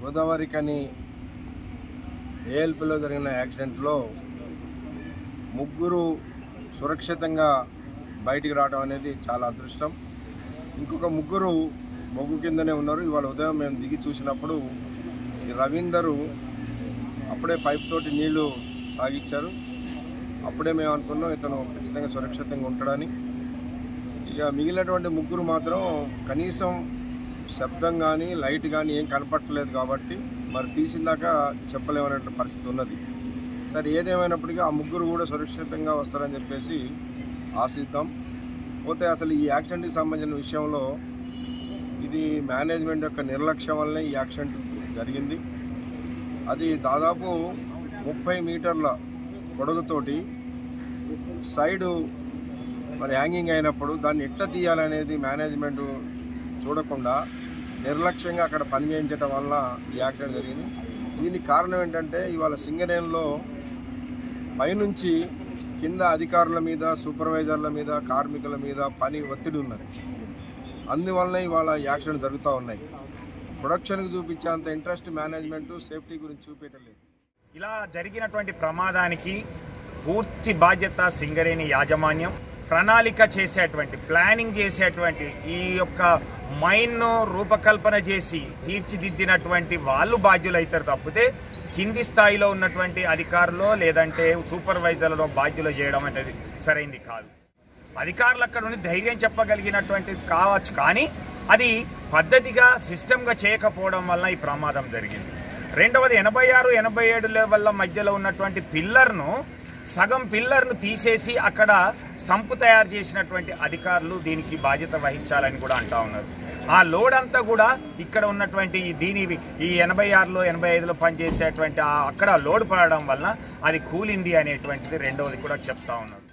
గోదావరి కని ఏఎల్పిలో జరిగిన యాక్సిడెంట్లో ముగ్గురు సురక్షితంగా బయటికి రావడం అనేది చాలా అదృష్టం ఇంకొక ముగ్గురు మొగ్గు కిందనే ఉన్నారు ఇవాళ ఉదయం మేము దిగి చూసినప్పుడు ఈ రవీందరు అప్పుడే పైప్ తోటి నీళ్లు తాగిచ్చారు అప్పుడే మేము అనుకున్నాం ఇతను ఖచ్చితంగా సురక్షితంగా ఉంటాడని ఇక మిగిలినటువంటి ముగ్గురు మాత్రం కనీసం శబ్దం కానీ లైట్ కానీ ఏం కనపట్టలేదు కాబట్టి మరి తీసిందాక చెప్పలేమనే పరిస్థితి ఉన్నది సరే ఏదేమైనప్పటికీ ఆ ముగ్గురు కూడా సురక్షితంగా వస్తారని చెప్పేసి ఆశిద్దాం పోతే అసలు ఈ యాక్సిడెంట్కి సంబంధించిన విషయంలో ఇది మేనేజ్మెంట్ యొక్క నిర్లక్ష్యం వల్లనే ఈ యాక్సిడెంట్ జరిగింది అది దాదాపు ముప్పై మీటర్ల పొడవుతోటి సైడు మరి హ్యాంగింగ్ అయినప్పుడు దాన్ని ఎట్లా తీయాలనేది మేనేజ్మెంట్ చూడకుండా నిర్లక్ష్యంగా అక్కడ పని చేయించడం వల్ల ఈ యాక్సిడెంట్ జరిగింది దీనికి కారణం ఏంటంటే ఇవాళ సింగరేణిలో పైనుంచి కింద అధికారుల మీద సూపర్వైజర్ల మీద కార్మికుల మీద పని ఒత్తిడి ఉన్నది అందువల్లనే ఇవాళ యాక్సిడెంట్ జరుగుతూ ఉన్నాయి ప్రొడక్షన్కి చూపించేంత ఇంట్రెస్ట్ మేనేజ్మెంట్ సేఫ్టీ గురించి చూపించలేదు ఇలా జరిగినటువంటి ప్రమాదానికి పూర్తి బాధ్యత సింగరేణి యాజమాన్యం ప్రణాళిక చేసేటువంటి ప్లానింగ్ చేసేటువంటి ఈ యొక్క మైన్ను రూపకల్పన చేసి తీర్చిదిద్దినటువంటి వాళ్ళు బాధ్యులైతారు తప్పితే కింది స్థాయిలో ఉన్నటువంటి అధికారులు లేదంటే సూపర్వైజర్లలో బాధ్యులు చేయడం అనేది సరైంది కాదు అధికారులు అక్కడ ఉండి ధైర్యం చెప్పగలిగినటువంటిది కావచ్చు కానీ అది పద్ధతిగా సిస్టమ్గా చేయకపోవడం వల్ల ఈ ప్రమాదం జరిగింది రెండవది ఎనభై ఆరు ఎనభై ఏడు లెవెల్ల మధ్యలో ఉన్నటువంటి పిల్లర్ను సగం పిల్లర్ను తీసేసి అక్కడ సంపు తయారు చేసినటువంటి అధికారులు దీనికి బాధ్యత వహించాలని కూడా అంటా ఉన్నారు ఆ లోడ్ అంతా కూడా ఇక్కడ ఉన్నటువంటి ఈ దీని ఈ ఎనభై ఆరులో ఎనభై ఐదులో పనిచేసేటువంటి ఆ అక్కడ లోడ్ పడడం వలన అది కూలింది అనేటువంటిది రెండవది కూడా చెప్తా ఉన్నారు